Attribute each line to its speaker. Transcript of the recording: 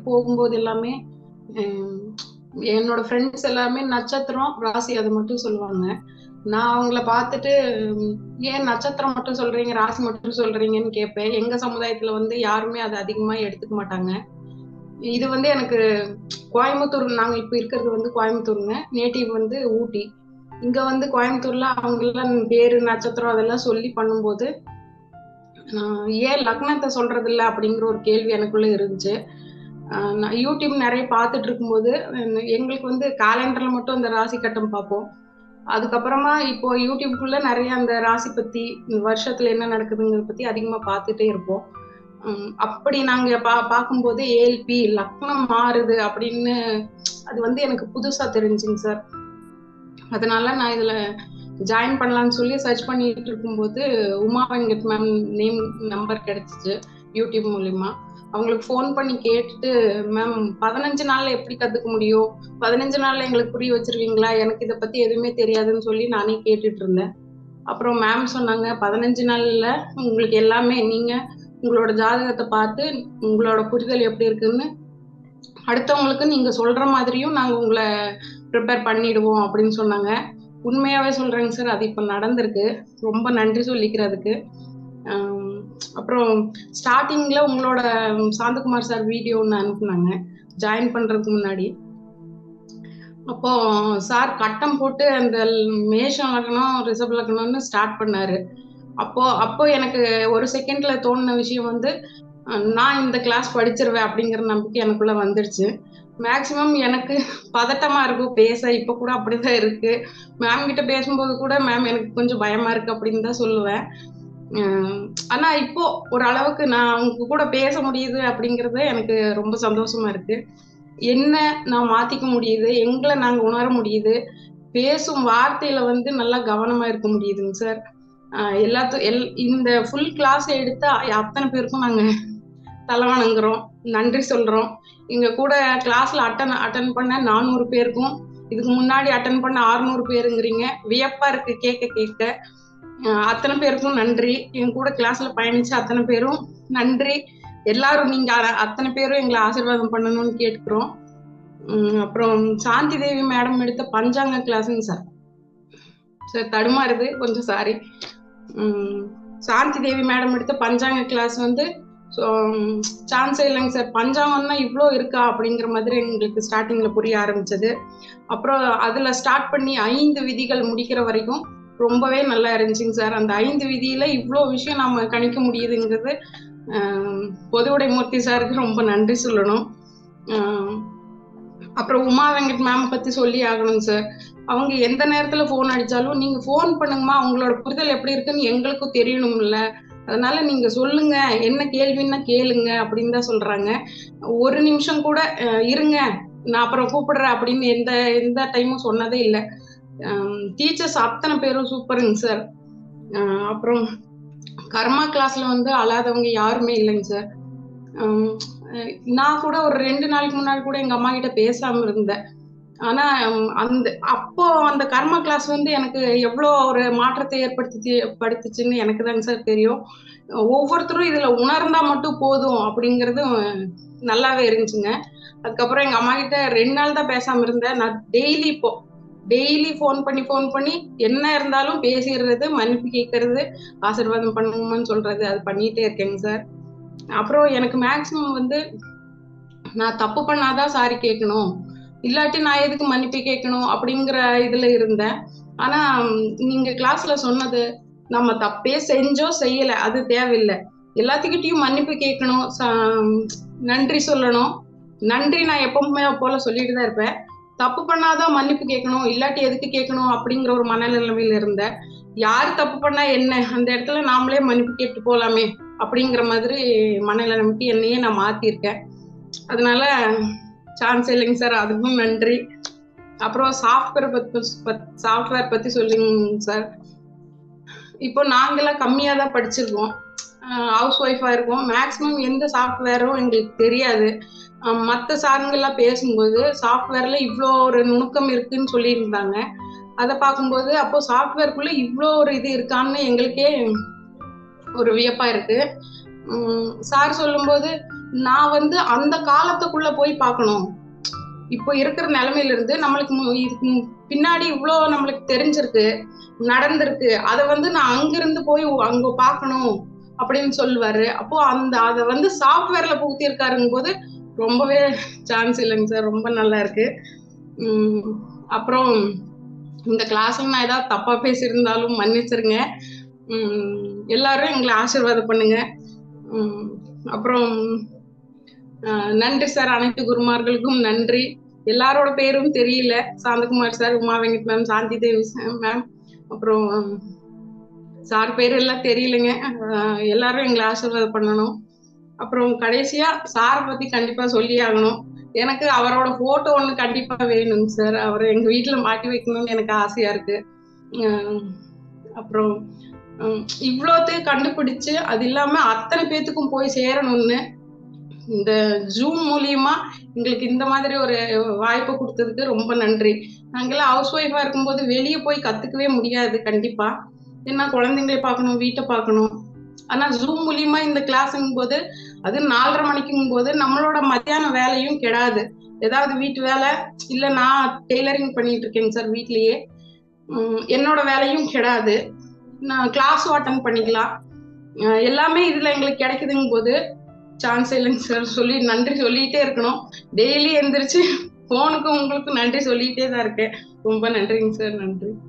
Speaker 1: போகும்போது எல்லாமே ஹம், என்னோட ஃப்ரெண்ட்ஸ் எல்லாமே நட்சத்திரம் ராசி அதை மட்டும் சொல்லுவாங்க நான் அவங்கள பார்த்துட்டு ஹம், ஏன் நட்சத்திரம் மட்டும் சொல்றீங்க ராசி மட்டும் சொல்றீங்கன்னு கேட்பேன் எங்க சமுதாயத்துல வந்து யாருமே அதை அதிகமா எடுத்துக்க மாட்டாங்க இது வந்து எனக்கு கோயம்புத்தூர் நாங்க இப்ப இருக்கிறது வந்து கோயம்புத்தூருங்க நேட்டிவ் வந்து ஊட்டி இங்க வந்து கோயம்புத்தூர்ல அவங்க எல்லாம் பேரு நட்சத்திரம் அதெல்லாம் சொல்லி பண்ணும்போது ஆஹ் ஏன் லக்னத்தை சொல்றது இல்ல அப்படிங்கிற ஒரு கேள்வி எனக்குள்ள இருந்துச்சு ஆஹ் நான் யூடியூப் நிறைய பார்த்துட்டு இருக்கும்போது அஹ் எங்களுக்கு வந்து காலண்டர்ல மட்டும் அந்த ராசி கட்டம் பார்ப்போம் அதுக்கப்புறமா இப்போ யூடியூப்குள்ள நிறைய அந்த ராசி பத்தி இந்த வருஷத்துல என்ன நடக்குதுங்கிறத பத்தி அதிகமா பார்த்துட்டே இருப்போம் உம் அப்படி நாங்க பா பார்க்கும்போது ஏஎல்பி லக்னம் மாறுது அப்படின்னு அது வந்து எனக்கு புதுசா தெரிஞ்சுங்க சார் அதனால நான் இதுல ஜாயின் பண்ணலாம்னு சொல்லி சர்ச் பண்ணிட்டு இருக்கும்போது Uma Venkat ma'am name number கிடைச்சிச்சு யூடியூப் மூலியமா அவங்களுக்கு ஃபோன் பண்ணி கேட்டுட்டு மேம் பதினஞ்சு நாள்ல எப்படி கத்துக்க முடியும் பதினஞ்சு நாள்ல எங்களுக்கு புரிய வச்சிருவீங்களா எனக்கு இதை பத்தி எதுவுமே தெரியாதுன்னு சொல்லி நானே கேட்டுட்டு இருந்தேன் அப்புறம் மேம் சொன்னாங்க பதினஞ்சு நாள்ல உங்களுக்கு எல்லாமே நீங்க உங்களோட ஜாதகத்தை பார்த்து உங்களோட புரிதல் எப்படி இருக்குன்னு அடுத்தவங்களுக்கு நீங்க சொல்ற மாதிரியும் நாங்க உங்களை ப்ரிப்பேர் பண்ணிடுவோம் அப்படின்னு சொன்னாங்க உண்மையாவே சொல்றேங்க சார் அது இப்ப நடந்திருக்கு ரொம்ப நன்றி சொல்லிக்கிறதுக்கு ஆம், அப்புறம் ஸ்டார்டிங்ல உங்களோட சாந்தகுமார் சார் வீடியோ ஒன்று அனுப்புனாங்க ஜாயின் பண்றதுக்கு முன்னாடி அப்போ சார் கட்டம் போட்டு அந்த மேஷம் லக்னம் ரிசர்வ் லக்னம்னு ஸ்டார்ட் பண்ணாரு அப்போ அப்போ எனக்கு ஒரு செகண்ட்ல தோணுன விஷயம் வந்து அஹ், நான் இந்த கிளாஸ் படிச்சிருவேன் அப்படிங்கிற நம்பிக்கை எனக்குள்ள வந்துடுச்சு மேக்சிமம் எனக்கு பதட்டமா இருக்கும் பேச இப்ப கூட அப்படிதான் இருக்கு மேம் கிட்ட பேசும்போது கூட மேம் எனக்கு கொஞ்சம் பயமா இருக்கு அப்படின்னு தான் சொல்லுவேன் அஹ், ஆனா இப்போ ஒரு அளவுக்கு நான் அவங்க கூட பேச முடியுது அப்படிங்கறது எனக்கு ரொம்ப சந்தோஷமா இருக்கு என்ன நான் மாத்திக்க முடியுது எங்களை நாங்க உணர முடியுது பேசும் வார்த்தையில வந்து நல்லா கவனமா இருக்க முடியுதுங்க சார் எல்லாத்து எல் இந்த ஃபுல் கிளாஸ் எடுத்த அத்தனை பேருக்கும் நாங்க தலை வணங்குறோம் நன்றி சொல்றோம் எங்க கூட கிளாஸ்ல அட்டன் அட்டன் பண்ண நானூறு பேருக்கும் இதுக்கு முன்னாடி அட்டன் பண்ண அறுநூறு பேருங்கிறீங்க வியப்பா இருக்கு கேட்க கேட்க அஹ் அத்தனை பேருக்கும் நன்றி என் கூட கிளாஸ்ல பயணிச்ச அத்தனை பேரும் நன்றி எல்லாரும் நீங்க அ- அத்தனை பேரும் எங்களை ஆசீர்வாதம் பண்ணணும்னு கேட்கிறோம் உம் அப்புறம் சாந்தி தேவி மேடம் எடுத்த பஞ்சாங்க கிளாஸுங்க சார் சார் தடுமாறுது கொஞ்சம் சாரி சாந்தி தேவி மேடம் எடுத்த பஞ்சாங்க கிளாஸ் வந்து சான்ஸே இல்லைங்க சார் பஞ்சாங்கம்னா இவ்வளோ இருக்கா அப்படிங்கிற மாதிரி எங்களுக்கு ஸ்டார்டிங்ல புரிய ஆரம்பிச்சது அப்புறம் அதுல ஸ்டார்ட் பண்ணி ஐந்து விதிகள் முடிக்கிற வரைக்கும் ரொம்பவே நல்லா இருந்துச்சுங்க சார் அந்த ஐந்து விதியில இவ்வளோ விஷயம் நம்ம கணிக்க முடியுதுங்கிறது ஆஹ் பொதுவுடை மூர்த்தி சாருக்கு ரொம்ப நன்றி சொல்லணும் ஆஹ் அப்புறம் உமா வெங்கட் மேம் பத்தி சொல்லி ஆகணும் சார் அவங்க எந்த நேரத்துல ஃபோன் அடிச்சாலும் நீங்க ஃபோன் பண்ணுங்கம்மா உங்களோட புரிதல் எப்படி இருக்குன்னு எங்களுக்கும் தெரியணும்ல அதனால நீங்க சொல்லுங்க என்ன கேள்வின்னா கேளுங்க அப்படின்னு தான் சொல்றாங்க ஒரு நிமிஷம் கூட அஹ், இருங்க நான் அப்புறம் கூப்பிடுறேன் அப்படின்னு எந்த எந்த டைமும் சொன்னதே இல்லை டீச்சர்ஸ் அத்தனை பேரும் சூப்பருங்க சார் அப்புறம் கர்மா கிளாஸ்ல வந்து அழாதவங்க யாருமே இல்லைங்க சார் ஹம், அஹ் நான் கூட ஒரு ரெண்டு நாளைக்கு முன்னாடி கூட எங்க அம்மா கிட்ட பேசாம இருந்தேன் ஆனா ஹம், அந்த அப்போ அந்த கர்மா கிளாஸ் வந்து எனக்கு எவ்வளோ ஒரு மாற்றத்தை ஏற்படுத்தி படுத்துச்சுன்னு எனக்கு தாங்க சார் தெரியும் ஒவ்வொருத்தரும் இதுல உணர்ந்தா மட்டும் போதும் அப்படிங்கிறது அஹ், நல்லாவே இருந்துச்சுங்க அதுக்கப்புறம் எங்க அம்மா கிட்ட ரெண்டு நாள் தான் பேசாம இருந்தேன் நான் டெய்லி இப்போ டெய்லி ஃபோன் பண்ணி ஃபோன் பண்ணி என்ன இருந்தாலும் பேசிடுறது மன்னிப்பு கேட்கறது ஆசீர்வாதம் பண்ணுங்கன்னு சொல்றது அது பண்ணிட்டே இருக்கேங்க சார் அப்புறம் எனக்கு மேக்சிமம் வந்து நான் தப்பு பண்ணாதான் சாரி கேட்கணும் இல்லாட்டி நான் எதுக்கு மன்னிப்பு கேட்கணும் அப்படிங்கிற இதுல இருந்தேன் ஆனா ம், நீங்க கிளாஸ்ல சொன்னது நம்ம தப்பே செஞ்சோ செய்யல அது தேவையில்லை எல்லாத்துக்கிட்டையும் மன்னிப்பு கேட்கணும் ச- நன்றி சொல்லணும் நன்றி நான் எப்பவுமே போல சொல்லிட்டு தான் இருப்பேன் தப்பு பண்ணாதான் மன்னிப்பு கேட்கணும் இல்லாட்டி எதுக்கு கேட்கணும் அப்படிங்கிற ஒரு மனநிலைமையில இருந்தேன் யார் தப்பு பண்ணா என்ன அந்த இடத்துல நாமளே மன்னிப்பு கேட்டு போலாமே அப்படிங்கிற மாதிரி மனநிலைமைக்கு என்னையே நான் மாத்திருக்கேன் அதனால சான்ஸ் இல்லைங்க சார் அதுக்கும் நன்றி அப்புறம் சாஃப்ட்வேர் பத்தி சாஃப்ட்வேர் பத்தி சொல்லுங்க சார் இப்போ நாங்கெல்லாம் கம்மியா தான் படிச்சிருக்கோம் ஹவுஸ் ஒய்ஃபா இருக்கோம் மேக்ஸிமம் எந்த சாஃப்ட்வேரும் எங்களுக்கு தெரியாது அஹ் மத்த சாருங்கெல்லாம் பேசும்போது சாஃப்ட்வேர்ல இவ்வளோ ஒரு நுணுக்கம் இருக்குன்னு சொல்லியிருந்தாங்க அதை பார்க்கும்போது அப்போ சாஃப்ட்வேர்க்குள்ள இவ்வளோ ஒரு இது இருக்கான்னு எங்களுக்கே ஒரு வியப்பா இருக்கு சார் சொல்லும்போது நான் வந்து அந்த காலத்துக்குள்ள போய் பார்க்கணும் இப்போ இருக்கிற நிலைமையில இருந்து நம்மளுக்கு மு- இதுக்கு மு- பின்னாடி இவ்வளோ நம்மளுக்கு தெரிஞ்சிருக்கு நடந்திருக்கு அதை வந்து நான் அங்கிருந்து போய் அங்க பார்க்கணும் அப்படின்னு சொல்லுவாரு அப்போ அந்த அதை வந்து சாஃப்ட்வேர்ல புகுத்திருக்காருங்க போது ரொம்பவே சான்ஸ் இல்லைங்க சார் ரொம்ப நல்லா இருக்கு உம் அப்புறம் இந்த கிளாஸ்ல நான் ஏதாவது தப்பா பேசியிருந்தாலும் மன்னிச்சிருங்க உம் எல்லாரும் எங்களை ஆசீர்வாதம் பண்ணுங்க உம் அப்புறம் அஹ், நன்றி சார் அனைத்து குருமார்களுக்கும் நன்றி எல்லாரோட பேரும் தெரியல Shanthakumar sir Uma Venkat ma'am Shanthi Devi ma'am அப்புறம் சார் பேர் எல்லாம் தெரியலங்க அஹ், எல்லாரும் எங்களை ஆசீர்வாதம் பண்ணணும் அப்புறம் கடைசியா சார் பத்தி கண்டிப்பா சொல்லி ஆகணும் எனக்கு அவரோட போட்டோ ஒண்ணு கண்டிப்பா வேணுங்க சார் அவரை எங்க வீட்டுல மாட்டி வைக்கணும்னு எனக்கு ஆசையா இருக்கு அஹ், அப்புறம் உம், இவ்வளோத்தையும் கண்டுபிடிச்சு அது இல்லாம அத்தனை பேத்துக்கும் போய் சேரணும்னு இந்த ஜூம் மூலியமா எங்களுக்கு இந்த மாதிரி ஒரு வாய்ப்பு கொடுத்ததுக்கு ரொம்ப நன்றி நாங்கெல்லாம் ஹவுஸ் ஒய்ஃபா இருக்கும்போது வெளியே போய் கத்துக்கவே முடியாது கண்டிப்பா ஏன்னா குழந்தைங்களை பார்க்கணும் வீட்டை பார்க்கணும் ஆனா ஜூம் மூலியமா இந்த கிளாஸுங்கும் போது அது நாலரை மணிக்குங்கும் போது நம்மளோட மத்தியான வேலையும் கெடாது ஏதாவது வீட்டு வேலை இல்ல நான் டெய்லரிங் பண்ணிட்டு இருக்கேங்க சார் வீட்லயே உம், என்னோட வேலையும் கெடாது நான் கிளாஸும் அட்டன் பண்ணிக்கலாம் அஹ் எல்லாமே இதுல எங்களுக்கு கிடைக்குதுங்கும் போது சான்ஸ் இல்லைங்க சார் சொல்லி நன்றி சொல்லிட்டே இருக்கணும் டெய்லி எந்திரிச்சு போனுக்கு உங்களுக்கு நன்றி சொல்லிட்டே தான் இருக்கேன் ரொம்ப நன்றிங்க சார் நன்றி